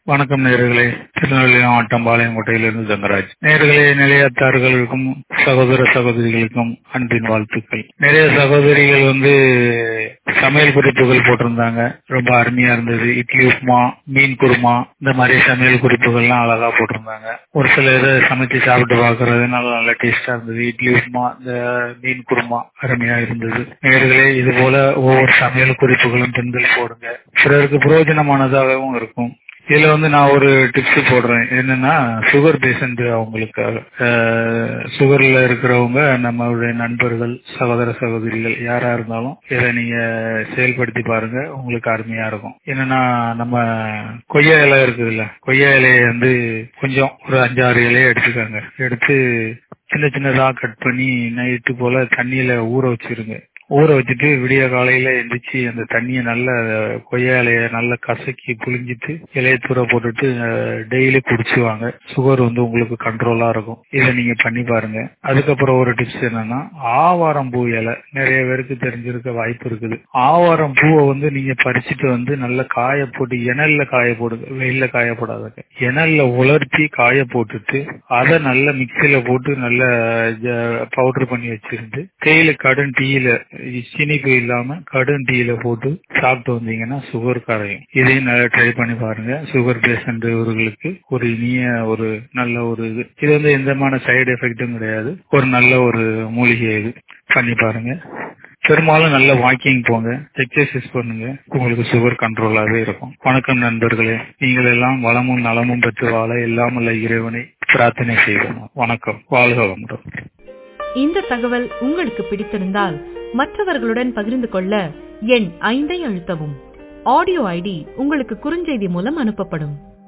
வணக்கம் நேர்களே திருநெல்வேலி மாவட்டம் பாளையங்கோட்டையிலிருந்து தங்கராஜ் நேர்களே நிலையத்தார்களுக்கும் சகோதர சகோதரிகளுக்கும் அன்பின் வாழ்த்துக்கள் நிறைய சகோதரிகள் வந்து சமையல் குறிப்புகள் போட்டிருந்தாங்க ரொம்ப அருமையா இருந்தது இட்லி உப்புமா மீன் குருமா இந்த மாதிரி சமையல் குறிப்புகள்லாம் அழகா போட்டிருந்தாங்க ஒரு சில இதை சமைச்சு சாப்பிட்டு பாக்குறது நல்லா நல்ல டேஸ்டா இருந்தது இட்லி உப்புமா இந்த மீன் குருமா அருமையா இருந்தது நேர்களே இது போல ஒவ்வொரு சமையல் குறிப்புகளும் பெண்கள் போடுங்க பிறருக்கு பிரயோஜனமானதாகவும் இருக்கும் இதுல வந்து நான் ஒரு டிப்ஸ் போடுறேன் என்னன்னா சுகர் பேஷண்ட் அவங்களுக்காக சுகர்ல இருக்கிறவங்க நம்மளுடைய நண்பர்கள் சகோதர சகோதரிகள் யாரா இருந்தாலும் இதை நீங்க செயல்படுத்தி பாருங்க உங்களுக்கு அருமையா இருக்கும் என்னன்னா நம்ம கொய்யா இலை இருக்குதுல்ல கொய்யா இலையை வந்து கொஞ்சம் ஒரு அஞ்சாறு இலையை எடுத்துக்கோங்க எடுத்து சின்ன சின்னதா கட் பண்ணி நைட்டு போல தண்ணியில ஊற வச்சிருங்க ஊற வச்சுட்டு விடிய காலையில எந்திரிச்சு அந்த தண்ணியை நல்ல கொய்யா இலைய நல்லா கசக்கி புளிஞ்சிட்டு இலைய தூர போட்டுட்டு டெய்லி குடிச்சுவாங்க சுகர் வந்து உங்களுக்கு கண்ட்ரோலா இருக்கும் இதை நீங்க பண்ணி பாருங்க அதுக்கப்புறம் ஒரு டிப்ஸ் என்னன்னா ஆவாரம் பூ இலை நிறைய பேருக்கு தெரிஞ்சிருக்க வாய்ப்பு இருக்குது ஆவாரம் பூவை வந்து நீங்க பறிச்சுட்டு வந்து நல்ல காய போட்டு இணல்ல காய போடுங்க வெயில்ல காய போடாதுங்க இணல்ல உலர்த்தி காய போட்டுட்டு அதை நல்ல மிக்சியில போட்டு நல்ல பவுடர் பண்ணி வச்சிருந்து தேயிலை கடன் டீயில இனிப்பு இல்லாம கடும் டீல போட்டு சாப்பிட்டு வந்தீங்கன்னா சுகர் கரையும் இதையும் நல்லா ட்ரை பண்ணி பாருங்க சுகர் பேஷண்ட் இவர்களுக்கு ஒரு இனிய ஒரு நல்ல ஒரு இது இது வந்து எந்தமான சைடு எஃபெக்டும் கிடையாது ஒரு நல்ல ஒரு மூலிகை இது பண்ணி பாருங்க பெரும்பாலும் நல்ல வாக்கிங் போங்க எக்ஸசைஸ் பண்ணுங்க உங்களுக்கு சுகர் கண்ட்ரோலாவே இருக்கும் வணக்கம் நண்பர்களே நீங்கள் எல்லாம் வளமும் நலமும் பெற்று வாழ எல்லாமல்ல இறைவனை பிரார்த்தனை செய்வோம் வணக்கம் வாழ்க வளமுடன் இந்த தகவல் உங்களுக்கு பிடித்திருந்தால் மற்றவர்களுடன் பகிர்ந்து கொள்ள எண் ஐந்தை அழுத்தவும் ஆடியோ ஐடி உங்களுக்கு குறுஞ்செய்தி மூலம் அனுப்பப்படும்